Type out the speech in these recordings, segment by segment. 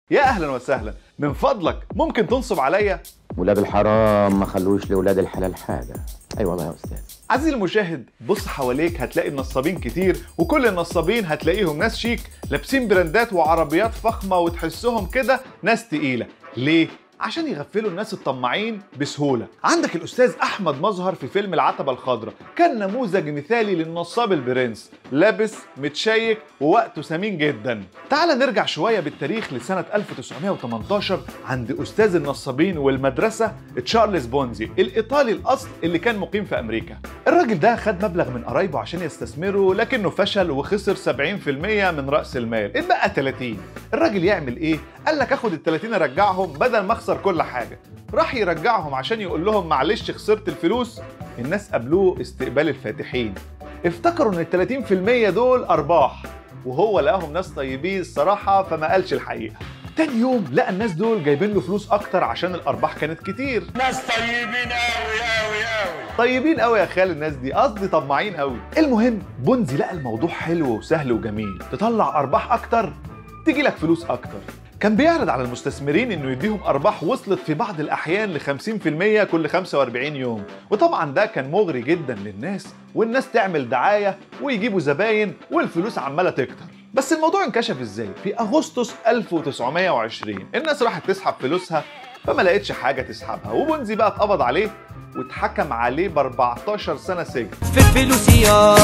يا اهلا وسهلا من فضلك ممكن تنصب عليا ولاد الحرام ما خلوش لولاد الحلال حاجه اي والله يا استاذ عزيزي المشاهد بص حواليك هتلاقي النصابين كتير وكل النصابين هتلاقيهم ناس شيك لابسين براندات وعربيات فخمه وتحسهم كده ناس تقيله ليه عشان يغفلوا الناس الطماعين بسهوله عندك الاستاذ احمد مظهر في فيلم العتبه الخضراء كان نموذج مثالي للنصاب البرنس لابس متشيك ووقته ثمين جدا تعال نرجع شويه بالتاريخ لسنه 1918 عند استاذ النصابين والمدرسه تشارلز بونزي الايطالي الاصل اللي كان مقيم في امريكا الراجل ده خد مبلغ من قرايبه عشان يستثمره لكنه فشل وخسر 70% من راس المال اتبقى 30 الراجل يعمل ايه قال لك اخد ال 30 ارجعهم بدل ما اخسر كل حاجه راح يرجعهم عشان يقول لهم معلش خسرت الفلوس الناس قابلوه استقبال الفاتحين افتكروا ان ال 30% دول ارباح وهو لقاهم ناس طيبين الصراحه فما قالش الحقيقه تاني يوم لقى الناس دول جايبين له فلوس اكتر عشان الارباح كانت كتير ناس طيبين قوي قوي قوي طيبين قوي يا خال الناس دي قصدي طماعين قوي المهم بونزي لقى الموضوع حلو وسهل وجميل تطلع ارباح اكتر تيجي لك فلوس اكتر كان بيعرض على المستثمرين انه يديهم ارباح وصلت في بعض الاحيان ل 50% كل 45 يوم وطبعا ده كان مغري جدا للناس والناس تعمل دعايه ويجيبوا زباين والفلوس عماله تكتر بس الموضوع انكشف ازاي في اغسطس 1920 الناس راحت تسحب فلوسها فما لقيتش حاجه تسحبها وبونزي بقى اتقبض عليه واتحكم عليه ب 14 سنه سجن في فلوسي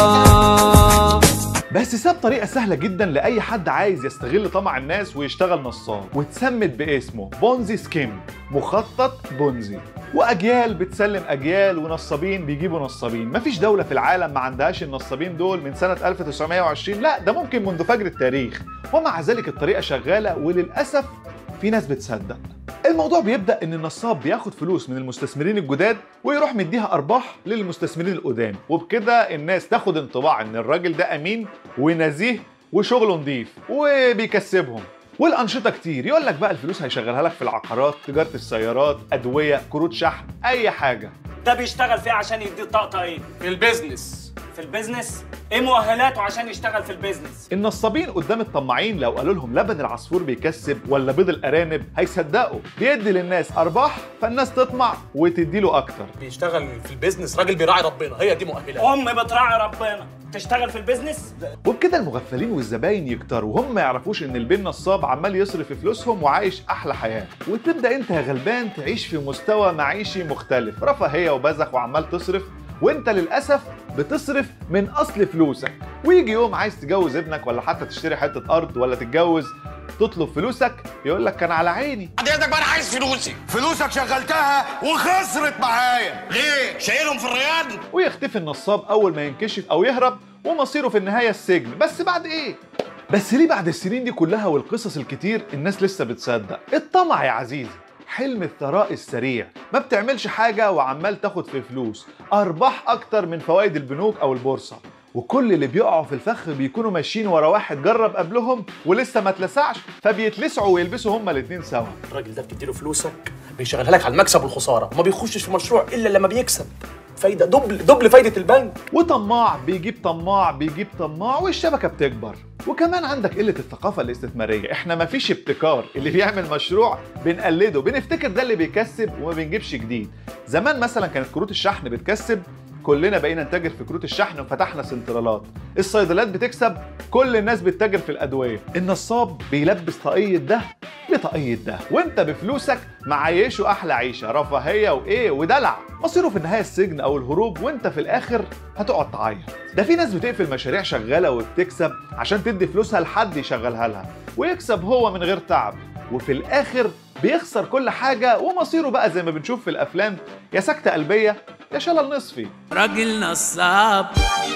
يا بس ساب طريقة سهلة جدا لأي حد عايز يستغل طمع الناس ويشتغل نصاب واتسمت باسمه بونزي سكيم مخطط بونزي وأجيال بتسلم أجيال ونصابين بيجيبوا نصابين مفيش دولة في العالم ما عندهاش النصابين دول من سنة 1920 لا ده ممكن منذ فجر التاريخ ومع ذلك الطريقة شغالة وللأسف في ناس بتصدق الموضوع بيبدا ان النصاب بياخد فلوس من المستثمرين الجداد ويروح مديها ارباح للمستثمرين القدام وبكده الناس تاخد انطباع ان الراجل ده امين ونزيه وشغله نضيف وبيكسبهم والانشطه كتير يقول لك بقى الفلوس هيشغلها لك في العقارات تجاره السيارات ادويه كروت شحن اي حاجه ده بيشتغل فيه عشان يديه طاقة ايه؟ في البيزنس في البيزنس؟ ايه مؤهلاته عشان يشتغل في البيزنس؟ النصابين قدام الطماعين لو قالوا لهم لبن العصفور بيكسب ولا بيض الارانب هيصدقوا بيدي للناس ارباح فالناس تطمع وتدي له اكتر بيشتغل في البيزنس راجل بيراعي ربنا هي دي مؤهلات ام بتراعي ربنا تشتغل في البيزنس؟ وبكده المغفلين والزباين يكتروا وهم ما يعرفوش ان البين نصاب عمال يصرف فلوسهم وعايش احلى حياه وتبدا انت يا غلبان تعيش في مستوى معيشي مختلف رفاهيه وبذخ وعمال تصرف وانت للاسف بتصرف من اصل فلوسك ويجي يوم عايز تجوز ابنك ولا حتى تشتري حته ارض ولا تتجوز تطلب فلوسك يقول لك كان على عيني حضرتك بقى انا عايز فلوسي فلوسك شغلتها وخسرت معايا ليه شايلهم في الرياض ويختفي النصاب اول ما ينكشف او يهرب ومصيره في النهايه السجن بس بعد ايه بس ليه بعد السنين دي كلها والقصص الكتير الناس لسه بتصدق الطمع يا عزيزي حلم الثراء السريع ما بتعملش حاجة وعمال تاخد في فلوس أرباح أكتر من فوائد البنوك أو البورصة وكل اللي بيقعوا في الفخ بيكونوا ماشيين ورا واحد جرب قبلهم ولسه ما اتلسعش فبيتلسعوا ويلبسوا هما الاتنين سوا الراجل ده بتديله فلوسك بيشغلها لك على المكسب والخساره وما بيخشش في مشروع الا لما بيكسب فايده دبل دبل فايده البنك وطماع بيجيب طماع بيجيب طماع والشبكه بتكبر وكمان عندك قله الثقافه الاستثماريه احنا مفيش ابتكار اللي بيعمل مشروع بنقلده بنفتكر ده اللي بيكسب وما بنجيبش جديد زمان مثلا كانت كروت الشحن بتكسب كلنا بقينا نتاجر في كروت الشحن وفتحنا سنترالات الصيدليات بتكسب كل الناس بتتاجر في الادويه النصاب بيلبس طاقيه ده بطاقيه ده وانت بفلوسك معيشه احلى عيشه رفاهيه وايه ودلع مصيره في النهايه السجن او الهروب وانت في الاخر هتقعد تعيط ده في ناس بتقفل مشاريع شغاله وبتكسب عشان تدي فلوسها لحد يشغلها لها ويكسب هو من غير تعب وفي الاخر بيخسر كل حاجه ومصيره بقى زي ما بنشوف في الافلام يا سكته قلبيه يا شلل نصفي راجل نصاب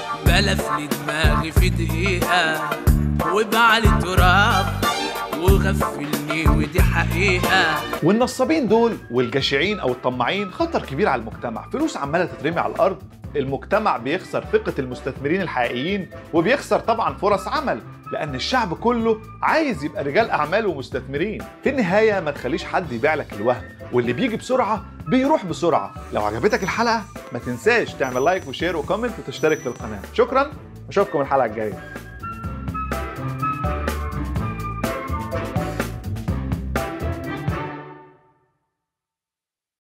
بلف لي دماغي في دقيقة وبعلي تراب وغفلني ودي حقيقة والنصابين دول والجشعين او الطماعين خطر كبير على المجتمع فلوس عماله تترمي على الارض المجتمع بيخسر ثقة المستثمرين الحقيقيين وبيخسر طبعا فرص عمل لأن الشعب كله عايز يبقى رجال أعمال ومستثمرين في النهاية ما تخليش حد يبيع لك الوهم واللي بيجي بسرعة بيروح بسرعة لو عجبتك الحلقة ما تنساش تعمل لايك وشير وكومنت وتشترك في القناة شكرا أشوفكم الحلقة الجاية